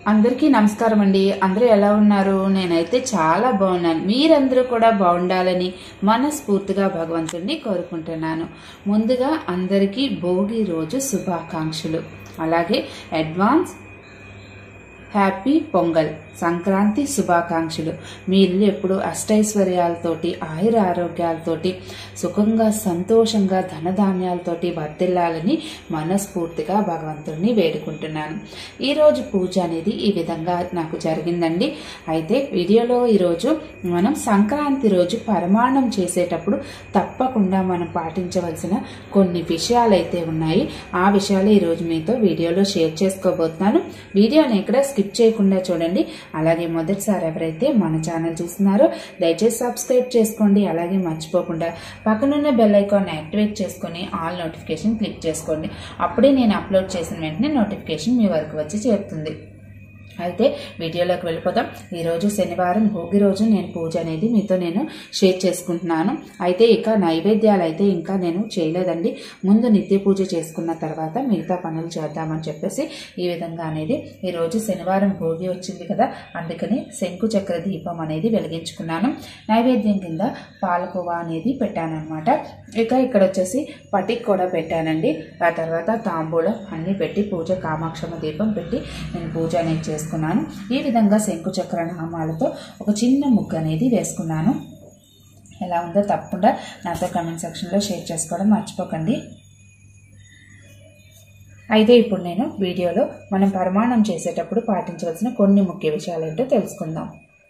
అందరికీ నమస్కారం అండి అందరూ ఎలా ఉన్నారు నేనైతే చాలా బాగున్నాను మీరందరూ కూడా బాగుండాలని మనస్ఫూర్తిగా భగవంతుడిని కోరుకుంటున్నాను ముందుగా అందరికీ భోగి రోజు శుభాకాంక్షలు అలాగే అడ్వాన్స్ హ్యాపీ పొంగల్ సంక్రాంతి శుభాకాంక్షలు మీ ఇల్లు ఎప్పుడు అష్టైశ్వర్యాలతోటి ఆయుర ఆరోగ్యాలతోటి సుఖంగా సంతోషంగా ధనధాన్యాలతోటి వర్ధిల్లాలని మనస్ఫూర్తిగా భగవంతుడిని వేడుకుంటున్నాను ఈరోజు పూజ అనేది ఈ విధంగా నాకు జరిగిందండి అయితే వీడియోలో ఈరోజు మనం సంక్రాంతి రోజు పరమాణం చేసేటప్పుడు తప్పకుండా మనం పాటించవలసిన కొన్ని విషయాలు అయితే ఉన్నాయి ఆ విషయాలు ఈరోజు మీతో వీడియోలో షేర్ చేసుకోబోతున్నాను వీడియోని ఎక్కడ స్కిప్ చేయకుండా చూడండి అలాగే మొదటిసారి ఎవరైతే మన ఛానల్ చూస్తున్నారో దయచేసి సబ్స్క్రైబ్ చేసుకోండి అలాగే మర్చిపోకుండా పక్కనున్న బెల్ ఐకాన్ యాక్టివేట్ చేసుకొని ఆల్ నోటిఫికేషన్ క్లిక్ చేసుకోండి అప్పుడే నేను అప్లోడ్ చేసిన వెంటనే నోటిఫికేషన్ మీ వరకు వచ్చి చేరుతుంది అయితే వీడియోలోకి వెళ్ళిపోతాం ఈరోజు శనివారం భోగి రోజు నేను పూజ అనేది మీతో నేను షేర్ చేసుకుంటున్నాను అయితే ఇక నైవేద్యాలు అయితే ఇంకా నేను చేయలేదండి ముందు నిత్య పూజ చేసుకున్న తర్వాత మిగతా పనులు చేద్దామని చెప్పేసి ఈ విధంగా అనేది ఈరోజు శనివారం భోగి వచ్చింది కదా అందుకని శంకు చక్ర దీపం అనేది వెలిగించుకున్నాను నైవేద్యం కింద పాలకోవా అనేది పెట్టానన్నమాట ఇక ఇక్కడ వచ్చేసి పటిక్ కూడా పెట్టానండి ఆ తర్వాత తాంబూలం అన్నీ పెట్టి పూజ కామాక్షమ దీపం పెట్టి నేను పూజ అనేది చేసుకున్నాను ఈ విధంగా శంకు చక్ర నామాలతో ఒక చిన్న ముగ్గు అనేది వేసుకున్నాను ఎలా ఉందో తప్పకుండా నాతో కమెంట్ సెక్షన్లో షేర్ చేసుకోవడం మర్చిపోకండి అయితే ఇప్పుడు నేను వీడియోలో మనం పరిమాణం చేసేటప్పుడు పాటించవలసిన కొన్ని ముఖ్య విషయాలు ఏంటో తెలుసుకుందాం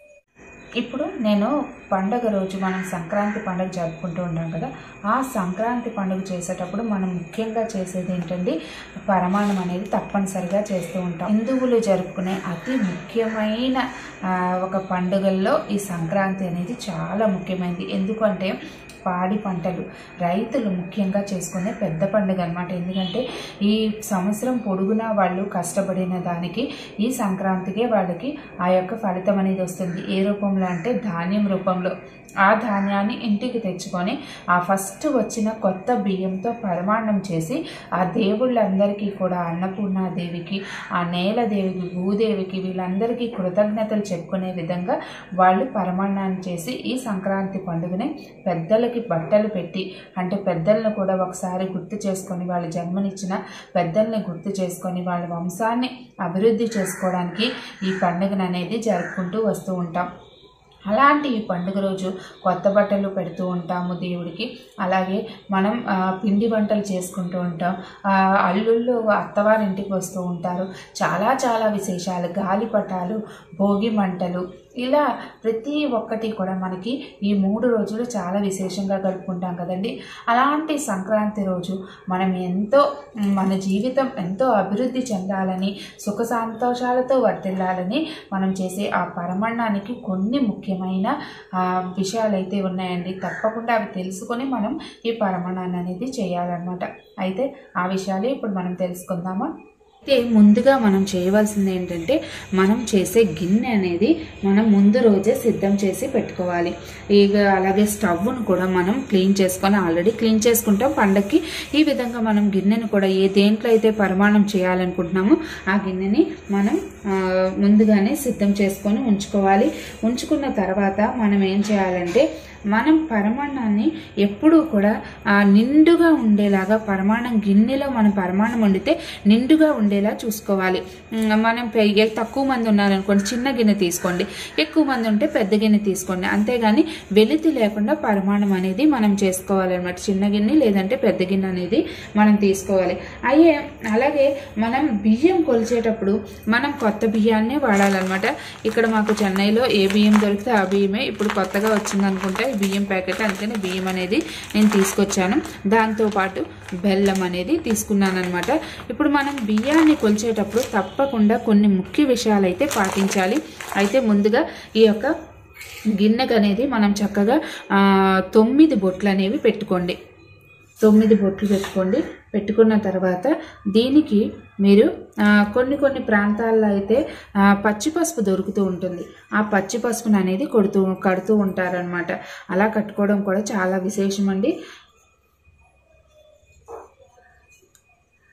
ఇప్పుడు నేను పండగ రోజు మనం సంక్రాంతి పండుగ జరుపుకుంటూ ఉంటాం కదా ఆ సంక్రాంతి పండుగ చేసేటప్పుడు మనం ముఖ్యంగా చేసేది ఏంటంటే పరమాణం అనేది తప్పనిసరిగా చేస్తూ ఉంటాం హిందువులు జరుపుకునే అతి ముఖ్యమైన ఆ, ఒక పండుగల్లో ఈ సంక్రాంతి అనేది చాలా ముఖ్యమైనది ఎందుకంటే పాడి పంటలు రైతులు ముఖ్యంగా చేసుకునే పెద్ద పండుగ అనమాట ఎందుకంటే ఈ సంవత్సరం పొడుగునా వాళ్ళు కష్టపడిన దానికి ఈ సంక్రాంతికే వాళ్ళకి ఆ యొక్క ఫలితం అనేది వస్తుంది ఏ రూపంలో అంటే ధాన్యం రూపంలో ఆ ధాన్యాన్ని ఇంటికి తెచ్చుకొని ఆ ఫస్ట్ వచ్చిన కొత్త బియ్యంతో పరిమాణం చేసి ఆ దేవుళ్ళందరికీ కూడా అన్నపూర్ణాదేవికి ఆ నేల దేవికి భూదేవికి వీళ్ళందరికీ కృతజ్ఞతలు చెప్పుకునే విధంగా వాళ్ళు పరమాన్నాన్ని చేసి ఈ సంక్రాంతి పండుగని పెద్దలకి బట్టలు పెట్టి అంటే పెద్దలను కూడా ఒకసారి గుర్తు చేసుకొని వాళ్ళు జన్మనిచ్చిన పెద్దల్ని గుర్తు చేసుకొని వాళ్ళ వంశాన్ని అభివృద్ధి చేసుకోవడానికి ఈ పండుగను అనేది జరుపుకుంటూ వస్తూ ఉంటాం అలాంటి ఈ పండుగ రోజు కొత్త బట్టలు పెడుతూ ఉంటాము దేవుడికి అలాగే మనం ఆ, పిండి వంటలు చేసుకుంటూ ఉంటాం ఆ, అల్లుళ్ళు అత్తవారింటికి వస్తూ ఉంటారు చాలా చాలా విశేషాలు గాలిపటాలు భోగి మంటలు ఇలా ప్రతి ఒక్కటి కూడా మనకి ఈ మూడు రోజులు చాలా విశేషంగా గడుపుకుంటాం కదండి అలాంటి సంక్రాంతి రోజు మనం ఎంతో మన జీవితం ఎంతో అభివృద్ధి చెందాలని సుఖ సంతోషాలతో వర్తిల్లాలని మనం చేసే ఆ పరమాన్నానికి కొన్ని ముఖ్యమైన ఆ, విషయాలు అయితే ఉన్నాయండి తప్పకుండా అవి తెలుసుకొని మనం ఈ పరమాణాన్ని అనేది చేయాలన్నమాట అయితే ఆ విషయాలు ఇప్పుడు మనం తెలుసుకుందామా అయితే ముందుగా మనం చేయవలసింది ఏంటంటే మనం చేసే గిన్నె అనేది మనం ముందు రోజే సిద్ధం చేసి పెట్టుకోవాలి ఇక అలాగే స్టవ్ను కూడా మనం క్లీన్ చేసుకొని ఆల్రెడీ క్లీన్ చేసుకుంటాం పండక్కి ఈ విధంగా మనం గిన్నెను కూడా ఏ దేంట్లో అయితే పరిమాణం చేయాలనుకుంటున్నామో ఆ గిన్నెని మనం ఆ, ముందుగానే సిద్ధం చేసుకొని ఉంచుకోవాలి ఉంచుకున్న తర్వాత మనం ఏం చేయాలంటే మనం పరమాణాన్ని ఎప్పుడూ కూడా ఆ, నిండుగా ఉండేలాగా పరమాణం గిన్నెలో మనం పరమాణం వండితే నిండుగా ఉండేలా చూసుకోవాలి ఉమ్, మనం పె- ఏ తక్కువ మంది ఉన్నారనుకోండి చిన్న గిన్నె తీసుకోండి ఎక్కువ మంది ఉంటే పెద్ద గిన్నె తీసుకోండి అంతేగాని వెలితి లేకుండా పరమాణం అనేది మనం చేసుకోవాలన్నమాట చిన్న గిన్నె లేదంటే పెద్ద గిన్నె అనేది మనం తీసుకోవాలి అయ్యే అలాగే మనం బియ్యం కొలిచేటప్పుడు మనం కొత్త బియ్యాన్నే వాడాలన్నమాట ఇక్కడ మాకు చెన్నైలో ఏ బియ్యం దొరికితే ఆ బియ్యమే ఇప్పుడు కొత్తగా వచ్చింది అనుకుంటే ఈ బియ్యం ప్యాకెట్ అందుకని బియ్యం అనేది నేను తీసుకొచ్చాను దాంతోపాటు బెల్లం అనేది తీసుకున్నాను అనమాట ఇప్పుడు మనం బియ్యాన్ని కొలిచేటప్పుడు తప్పకుండా కొన్ని ముఖ్య విషయాలు అయితే పాటించాలి అయితే ముందుగా ఈ యొక్క గిన్నెకు అనేది మనం చక్కగా ఆ, తొమ్మిది బొట్లు అనేవి పెట్టుకోండి తొమ్మిది బొట్లు పెట్టుకోండి పెట్టుకున్న తర్వాత దీనికి మీరు ఆ, కొన్ని కొన్ని ప్రాంతాల్లో అయితే ఆ, పచ్చి పసుపు దొరుకుతూ ఉంటుంది ఆ పచ్చి పసుపుని అనేది కొడుతూ కడుతూ ఉంటారనమాట అలా కట్టుకోవడం కూడా చాలా విశేషం అండి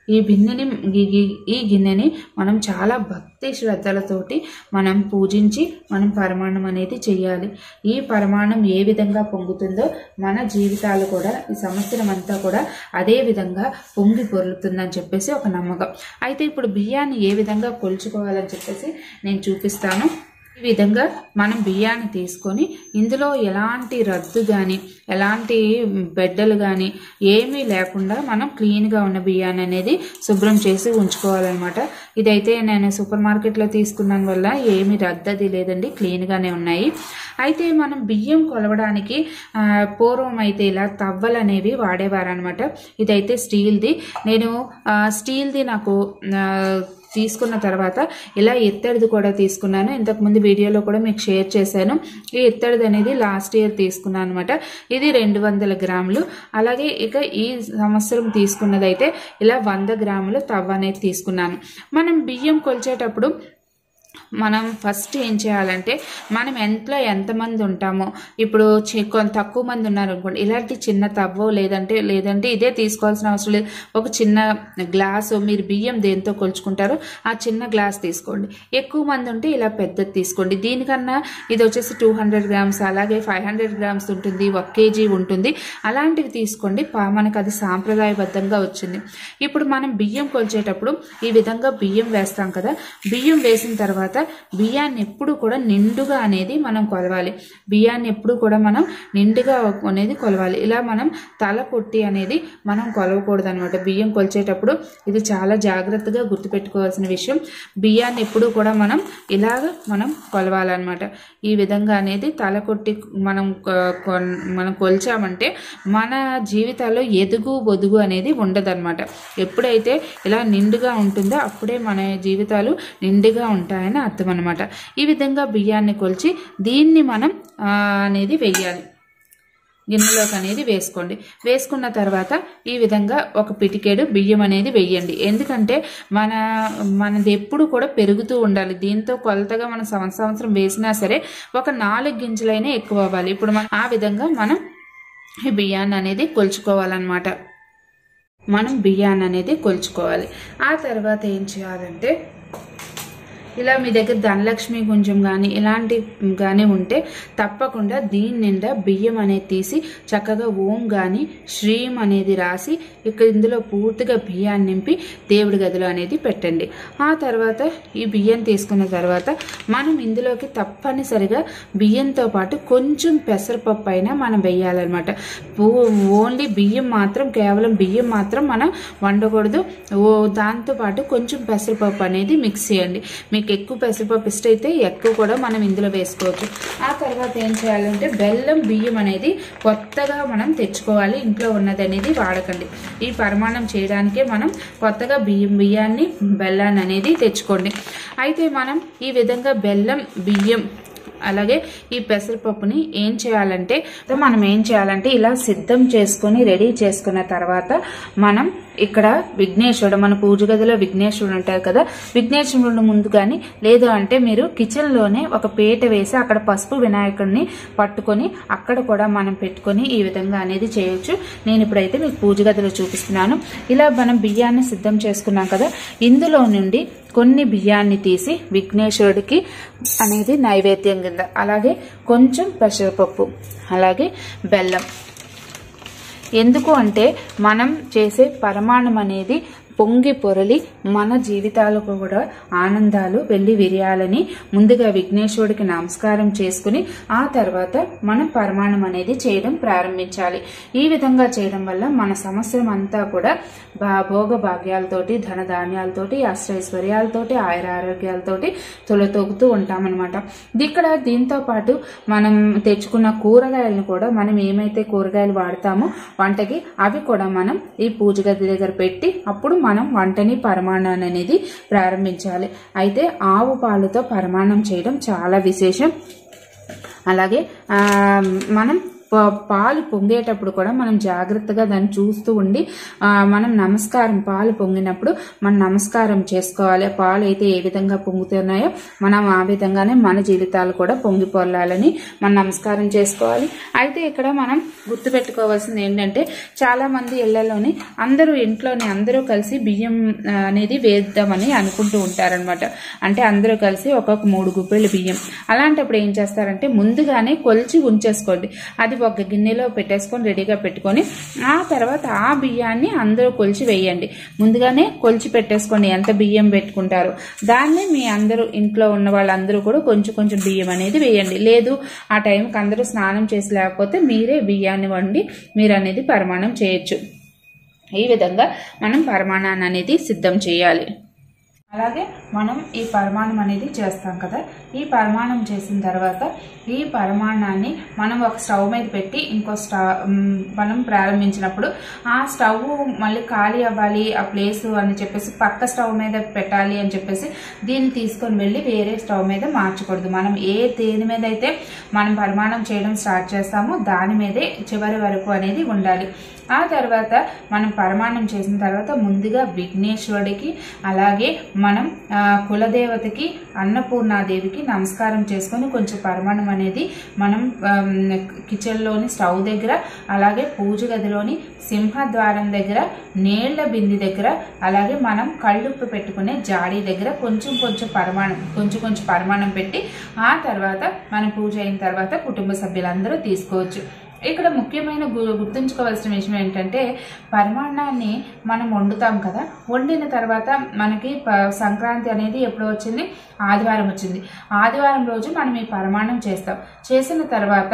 ఈ గిన్నెని ఈ గి- ఈ గిన్నెని మనం చాలా భక్తి శ్రద్ధలతోటి మనం పూజించి మనం పరమాణం అనేది చేయాలి ఈ పరమాణం ఏ విధంగా పొంగుతుందో మన జీవితాలు కూడా ఈ సంవత్సరం అంతా కూడా అదే విధంగా పొంగి పొరులుతుందని చెప్పేసి ఒక నమ్మకం అయితే ఇప్పుడు బియ్యాన్ని ఏ విధంగా కొలుచుకోవాలని చెప్పేసి నేను చూపిస్తాను ఈ విధంగా మనం బియ్యాన్ని తీసుకొని ఇందులో ఎలాంటి రద్దు కానీ ఎలాంటి బెడ్డలు కానీ ఏమీ లేకుండా మనం క్లీన్గా ఉన్న బియ్యాన్ని అనేది శుభ్రం చేసి ఉంచుకోవాలన్నమాట ఇదైతే నేను సూపర్ మార్కెట్లో తీసుకున్నాను వల్ల ఏమీ రద్దది లేదండి క్లీన్గానే ఉన్నాయి అయితే మనం బియ్యం కొలవడానికి ఆ, పూర్వం అయితే ఇలా తవ్వలు అనేవి వాడేవారనమాట ఇదైతే స్టీల్ది నేను ఆ, స్టీల్ది నాకు ఆ, తీసుకున్న తర్వాత ఇలా ఎత్తడిది కూడా తీసుకున్నాను ఇంతకుముందు వీడియోలో కూడా మీకు షేర్ చేశాను ఈ ఎత్తడిది అనేది లాస్ట్ ఇయర్ తీసుకున్నాను అనమాట ఇది రెండు వందల గ్రాములు అలాగే ఇక ఈ సంవత్సరం తీసుకున్నదైతే ఇలా వంద గ్రాములు తవ్వ అనేది తీసుకున్నాను మనం బియ్యం కొలిచేటప్పుడు మనం ఫస్ట్ ఏం చేయాలంటే మనం ఎంతలో ఎంతమంది ఉంటామో ఇప్పుడు చి- కొంత తక్కువ మంది ఉన్నారు అనుకోండి ఇలాంటి చిన్న తవ్వో లేదంటే లేదంటే ఇదే తీసుకోవాల్సిన అవసరం లేదు ఒక చిన్న గ్లాసు మీరు బియ్యం దేంతో కొలుచుకుంటారో ఆ చిన్న గ్లాస్ తీసుకోండి ఎక్కువ మంది ఉంటే ఇలా పెద్దది తీసుకోండి దీనికన్నా ఇది వచ్చేసి టూ హండ్రెడ్ గ్రామ్స్ అలాగే ఫైవ్ హండ్రెడ్ గ్రామ్స్ ఉంటుంది ఒక కేజీ ఉంటుంది అలాంటివి తీసుకోండి పా- మనకు అది సాంప్రదాయబద్ధంగా వచ్చింది ఇప్పుడు మనం బియ్యం కొలిచేటప్పుడు ఈ విధంగా బియ్యం వేస్తాం కదా బియ్యం వేసిన తర్వాత బియ్యాన్ని ఎప్పుడు కూడా నిండుగా అనేది మనం కొలవాలి బియ్యాన్ని ఎప్పుడు కూడా మనం నిండుగా అనేది కొలవాలి ఇలా మనం తల కొట్టి అనేది మనం కొలవకూడదు అనమాట బియ్యం కొలిచేటప్పుడు ఇది చాలా జాగ్రత్తగా గుర్తుపెట్టుకోవాల్సిన విషయం బియ్యాన్ని ఎప్పుడు కూడా మనం ఇలాగ మనం కొలవాలన్నమాట ఈ విధంగా అనేది తల కొట్టి మనం కొ- కొన్- మనం కొలిచామంటే మన జీవితాల్లో ఎదుగు బొదుగు అనేది ఉండదన్నమాట ఎప్పుడైతే ఇలా నిండుగా ఉంటుందో అప్పుడే మన జీవితాలు నిండుగా ఉంటాయని అర్థం అనమాట ఈ విధంగా బియ్యాన్ని కొలిచి దీన్ని మనం ఆ, అనేది వెయ్యాలి గిన్నెలోకి అనేది వేసుకోండి వేసుకున్న తర్వాత ఈ విధంగా ఒక పిటికేడు బియ్యం అనేది వెయ్యండి ఎందుకంటే మన మనది ఎప్పుడు కూడా పెరుగుతూ ఉండాలి దీంతో కొలతగా మనం సంవత్సరం సంవత్సరం వేసినా సరే ఒక నాలుగు గింజలైనా ఎక్కువ అవ్వాలి ఇప్పుడు మనం ఆ విధంగా మనం ఈ బియ్యాన్ని అనేది కొలుచుకోవాలన్నమాట మనం బియ్యాన్ని అనేది కొలుచుకోవాలి ఆ తర్వాత ఏం చేయాలంటే ఇలా మీ దగ్గర ధనలక్ష్మి గుంజం కానీ ఇలాంటి కానీ ఉంటే తప్పకుండా దీని నిండా బియ్యం అనేది తీసి చక్కగా ఓం కానీ శ్రీం అనేది రాసి ఇక్కడ ఇందులో పూర్తిగా బియ్యాన్ని నింపి దేవుడి గదిలో అనేది పెట్టండి ఆ తర్వాత ఈ బియ్యం తీసుకున్న తర్వాత మనం ఇందులోకి తప్పనిసరిగా బియ్యంతో పాటు కొంచెం పెసరపప్పు అయినా మనం వేయాలన్నమాట ఓన్లీ బియ్యం మాత్రం కేవలం బియ్యం మాత్రం మనం వండకూడదు ఓ దాంతో పాటు కొంచెం పెసరపప్పు అనేది మిక్స్ చేయండి మీకు ఎక్కువ పెసరపప్పు ఇష్టమైతే ఎక్కువ కూడా మనం ఇందులో వేసుకోవచ్చు ఆ తర్వాత ఏం చేయాలంటే బెల్లం బియ్యం అనేది కొత్తగా మనం తెచ్చుకోవాలి ఇంట్లో ఉన్నది అనేది వాడకండి ఈ పరిమాణం చేయడానికే మనం కొత్తగా బియ్యం బియ్యాన్ని బెల్లాన్ని అనేది తెచ్చుకోండి అయితే మనం ఈ విధంగా బెల్లం బియ్యం అలాగే ఈ పెసరపప్పుని ఏం చేయాలంటే మనం ఏం చేయాలంటే ఇలా సిద్ధం చేసుకొని రెడీ చేసుకున్న తర్వాత మనం ఇక్కడ విఘ్నేశ్వరుడు మన పూజ గదిలో విఘ్నేశ్వరుడు ఉంటారు కదా విఘ్నేశ్వరుడు ముందు కానీ లేదు అంటే మీరు కిచెన్ లోనే ఒక పీట వేసి అక్కడ పసుపు వినాయకుడిని పట్టుకొని అక్కడ కూడా మనం పెట్టుకొని ఈ విధంగా అనేది చేయొచ్చు నేను ఇప్పుడైతే మీకు పూజ గదిలో చూపిస్తున్నాను ఇలా మనం బియ్యాన్ని సిద్ధం చేసుకున్నాం కదా ఇందులో నుండి కొన్ని బియ్యాన్ని తీసి విఘ్నేశ్వరుడికి అనేది నైవేద్యం కింద అలాగే కొంచెం పెసరపప్పు అలాగే బెల్లం ఎందుకు అంటే మనం చేసే పరమాణం అనేది పొంగి పొరలి మన జీవితాలకు కూడా ఆనందాలు వెళ్ళి విరియాలని ముందుగా విఘ్నేశ్వరుడికి నమస్కారం చేసుకుని ఆ తర్వాత మనం పరమాణం అనేది చేయడం ప్రారంభించాలి ఈ విధంగా చేయడం వల్ల మన సంవత్సరం అంతా కూడా భా- భోగ భాగ్యాలతోటి ధన ధాన్యాలతోటి అష్టైశ్వర్యాలతోటి ఆయుర ఆరోగ్యాలతోటి తొలతొగుతూ ఉంటామన్నమాట ఇక్కడ దీంతో పాటు మనం తెచ్చుకున్న కూరగాయలను కూడా మనం ఏమైతే కూరగాయలు వాడతామో వంటకి అవి కూడా మనం ఈ పూజ గది దగ్గర పెట్టి అప్పుడు మనం వంటని పరిమాణాన్ని అనేది ప్రారంభించాలి అయితే ఆవు పాలతో పరిమాణం చేయడం చాలా విశేషం అలాగే ఆ, మనం ప- పాలు పొంగేటప్పుడు కూడా మనం జాగ్రత్తగా దాన్ని చూస్తూ ఉండి ఆ, మనం నమస్కారం పాలు పొంగినప్పుడు మనం నమస్కారం చేసుకోవాలి ఆ పాలు అయితే ఏ విధంగా పొంగుతున్నాయో మనం ఆ విధంగానే మన జీవితాలు కూడా పొంగి పొల్లాలని మనం నమస్కారం చేసుకోవాలి అయితే ఇక్కడ మనం గుర్తుపెట్టుకోవాల్సింది ఏంటంటే చాలా మంది ఇళ్లలోని అందరూ ఇంట్లోని అందరూ కలిసి బియ్యం ఆ, అనేది వేద్దామని అనుకుంటూ ఉంటారనమాట అంటే అందరూ కలిసి ఒక్కొక్క మూడు గుప్పెళ్ళు బియ్యం అలాంటప్పుడు ఏం చేస్తారంటే ముందుగానే కొలిచి ఉంచేసుకోండి అది ఒక గిన్నెలో పెట్టేసుకొని రెడీగా పెట్టుకొని ఆ తర్వాత ఆ బియ్యాన్ని అందరూ కొలిచి వేయండి ముందుగానే కొలిచి పెట్టేసుకోండి ఎంత బియ్యం పెట్టుకుంటారో దాన్ని మీ అందరూ ఇంట్లో ఉన్న వాళ్ళందరూ కూడా కొంచెం కొంచెం బియ్యం అనేది వేయండి లేదు ఆ టైంకి అందరూ స్నానం చేసి లేకపోతే మీరే బియ్యాన్ని వండి మీరు అనేది పరిమాణం చేయొచ్చు ఈ విధంగా మనం పరిమాణాన్ని అనేది సిద్ధం చేయాలి అలాగే మనం ఈ పరిమాణం అనేది చేస్తాం కదా ఈ పరిమాణం చేసిన తర్వాత ఈ పరిమాణాన్ని మనం ఒక స్టవ్ మీద పెట్టి ఇంకో స్టవ్ మ్, మనం ప్రారంభించినప్పుడు ఆ స్టవ్ మళ్ళీ ఖాళీ అవ్వాలి ఆ ప్లేస్ అని చెప్పేసి పక్క స్టవ్ మీద పెట్టాలి అని చెప్పేసి దీన్ని తీసుకొని వెళ్ళి వేరే స్టవ్ మీద మార్చకూడదు మనం ఏ దేని మీద అయితే మనం పరిమాణం చేయడం స్టార్ట్ చేస్తామో దాని మీదే చివరి వరకు అనేది ఉండాలి ఆ తర్వాత మనం పరిమాణం చేసిన తర్వాత ముందుగా విఘ్నేశ్వరుడికి అలాగే మనం ఆ, కులదేవతకి అన్నపూర్ణాదేవికి నమస్కారం చేసుకొని కొంచెం పరిమాణం అనేది మనం ఆమ్, కిచెన్లోని స్టవ్ దగ్గర అలాగే పూజ గదిలోని సింహద్వారం దగ్గర నీళ్ల బింది దగ్గర అలాగే మనం కళ్ళుప్పు పెట్టుకునే జాడీ దగ్గర కొంచెం కొంచెం పరిమాణం కొంచెం కొంచెం పరిమాణం పెట్టి ఆ తర్వాత మన పూజ అయిన తర్వాత కుటుంబ సభ్యులందరూ తీసుకోవచ్చు ఇక్కడ ముఖ్యమైన గు- గుర్తుంచుకోవాల్సిన విషయం ఏంటంటే పరిమాణాన్ని మనం వండుతాం కదా వండిన తర్వాత మనకి ప- సంక్రాంతి అనేది ఎప్పుడు వచ్చింది ఆదివారం వచ్చింది ఆదివారం రోజు మనం ఈ పరిమాణం చేస్తాం చేసిన తర్వాత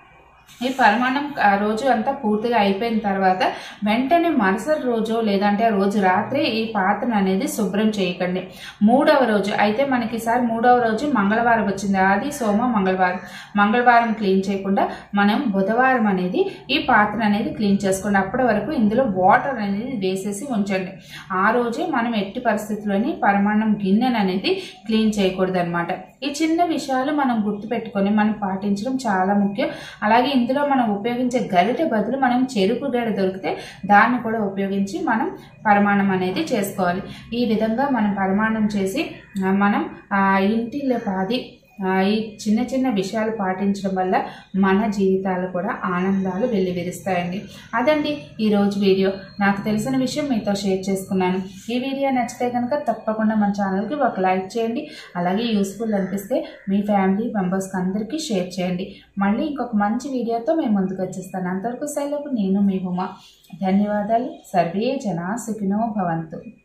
ఈ పరిమాణం ఆ రోజు అంతా పూర్తిగా అయిపోయిన తర్వాత వెంటనే మరుసటి రోజు లేదంటే ఆ రోజు రాత్రి ఈ పాత్రను అనేది శుభ్రం చేయకండి మూడవ రోజు అయితే మనకి ఈసారి మూడవ రోజు మంగళవారం వచ్చింది ఆది సోమ మంగళవారం మంగళవారం క్లీన్ చేయకుండా మనం బుధవారం అనేది ఈ పాత్ర అనేది క్లీన్ చేసుకోండి అప్పటి వరకు ఇందులో వాటర్ అనేది వేసేసి ఉంచండి ఆ రోజే మనం ఎట్టి పరిస్థితుల్లోని పరిమాణం గిన్నెను అనేది క్లీన్ చేయకూడదు అనమాట ఈ చిన్న విషయాలు మనం గుర్తుపెట్టుకొని మనం పాటించడం చాలా ముఖ్యం అలాగే ఇందులో మనం ఉపయోగించే గరిటె బదులు మనం చెరుకు గడ దొరికితే దాన్ని కూడా ఉపయోగించి మనం పరిమాణం అనేది చేసుకోవాలి ఈ విధంగా మనం పరిమాణం చేసి ఆ, మనం ఆ ఇంటిలో పాది ఆ, ఈ చిన్న చిన్న విషయాలు పాటించడం వల్ల మన జీవితాలు కూడా ఆనందాలు వెల్లివిరుస్తాయండి అదండి ఈరోజు వీడియో నాకు తెలిసిన విషయం మీతో షేర్ చేసుకున్నాను ఈ వీడియో నచ్చితే కనుక తప్పకుండా మన ఛానల్కి ఒక లైక్ చేయండి అలాగే యూస్ఫుల్ అనిపిస్తే మీ ఫ్యామిలీ మెంబర్స్కి అందరికీ షేర్ చేయండి మళ్ళీ ఇంకొక మంచి వీడియోతో మేము ముందుకు వచ్చేస్తాను అంతవరకు సెలవు నేను మీ ఉమా ధన్యవాదాలు సర్వే జనా సుఖినో భవంతు